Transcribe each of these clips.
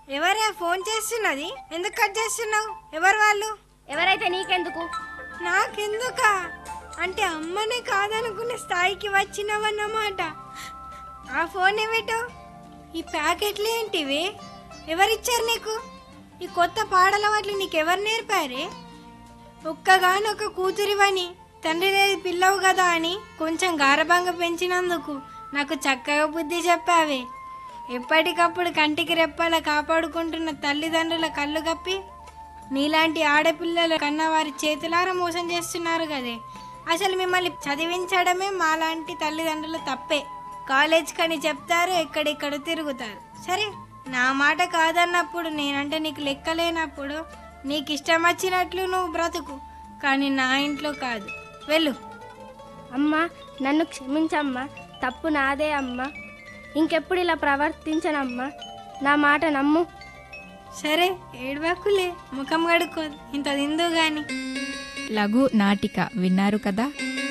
ఎవరే ఫోన్ చేస్తున్నది ఎందుకు కట్ చేస్తున్నావు ఎవరు వాళ్ళు ఎవరైతే నీకెందుకు నాకెందుకా అంటే అమ్మనే కాదనుకునే స్థాయికి వచ్చినవన్నమాట ఆ ఫోన్ ఏమిటో ఈ ప్యాకెట్లు ఏంటివి ఎవరిచ్చారు నీకు ఈ కొత్త పాడల వాటిని నీకెవరు నేర్పారే ఒక్కగానొక్క కూతురివని తండ్రి లేదు పిల్లవు కదా అని కొంచెం గారభంగా పెంచినందుకు నాకు చక్కగా బుద్ధి చెప్పావే ఎప్పటికప్పుడు కంటికి రెప్పాల కాపాడుకుంటున్న తల్లిదండ్రుల కళ్ళు కప్పి నీలాంటి ఆడపిల్లల కన్నా వారి చేతులారా మోసం చేస్తున్నారు కదే అసలు మిమ్మల్ని చదివించడమే మాలాంటి తల్లిదండ్రుల తప్పే కాలేజ్ కని చెప్తారు ఎక్కడెక్కడ తిరుగుతారు సరే నా మాట కాదన్నప్పుడు నేనంటే నీకు లెక్కలేనప్పుడు నీకు ఇష్టం వచ్చినట్లు నువ్వు బ్రతుకు కానీ నా ఇంట్లో కాదు వెళ్ళు అమ్మా నన్ను క్షమించమ్మా తప్పు నాదే అమ్మా ఇంకెప్పుడు ఇలా ప్రవర్తించనమ్మా నా మాట నమ్ము సరే ఏడవకులే ముఖం కడుక్కో ఇంత తిందు గాని లఘు నాటిక విన్నారు కదా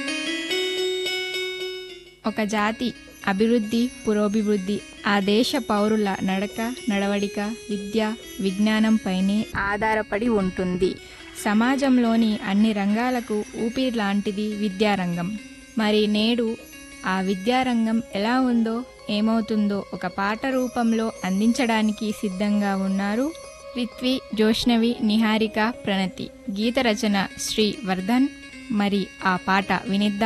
ఒక జాతి అభివృద్ధి పురోభివృద్ధి ఆ దేశ పౌరుల నడక నడవడిక విద్య విజ్ఞానంపైనే ఆధారపడి ఉంటుంది సమాజంలోని అన్ని రంగాలకు ఊపిరి లాంటిది విద్యారంగం మరి నేడు ఆ విద్యారంగం ఎలా ఉందో ఏమవుతుందో ఒక పాట రూపంలో అందించడానికి సిద్ధంగా ఉన్నారు రిత్వి జోష్నవి నిహారిక ప్రణతి గీత రచన శ్రీ వర్ధన్ మరి ఆ పాట వినిద్దాం